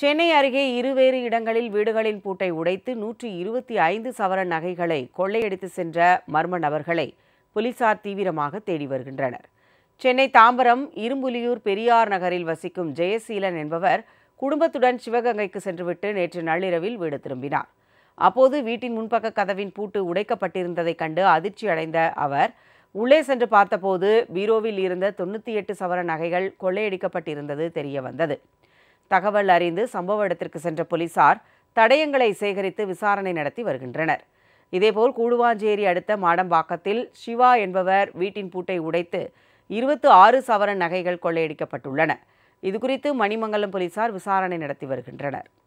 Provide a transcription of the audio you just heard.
சென்னை அருகே இருவேறு இடங்களில் வீடுகளின் பூட்டை உடைத்து நூற்றி இருபத்தி ஐந்து சவரன் நகைகளை கொள்ளையடித்து சென்ற மர்ம நபர்களை போலீசார் தீவிரமாக தேடி வருகின்றனர் சென்னை தாம்பரம் இரும்புலியூர் பெரியார் நகரில் வசிக்கும் ஜெயசீலன் என்பவர் குடும்பத்துடன் சிவகங்கைக்கு சென்றுவிட்டு நேற்று நள்ளிரவில் வீடு திரும்பினார் அப்போது வீட்டின் முன்பக்க கதவின் பூட்டு உடைக்கப்பட்டிருந்ததைக் கண்டு அதிர்ச்சி அடைந்த அவர் உள்ளே சென்று பார்த்தபோது பீரோவில் இருந்த தொண்ணூற்றி எட்டு சவர நகைகள் கொள்ளையடிக்கப்பட்டிருந்தது தெரிய வந்தது தகவல் அறிந்து சம்பவ இடத்திற்கு சென்ற போலீசார் தடயங்களை சேகரித்து விசாரணை நடத்தி வருகின்றனர் இதேபோல் கூடுவாஞ்சேரி அடுத்த மாடம்பாக்கத்தில் சிவா என்பவர் வீட்டின் பூட்டை உடைத்து இருபத்து ஆறு சவரன் நகைகள் கொள்ளையடிக்கப்பட்டுள்ளன இதுகுறித்து மணிமங்கலம் போலீசார் விசாரணை நடத்தி வருகின்றனர்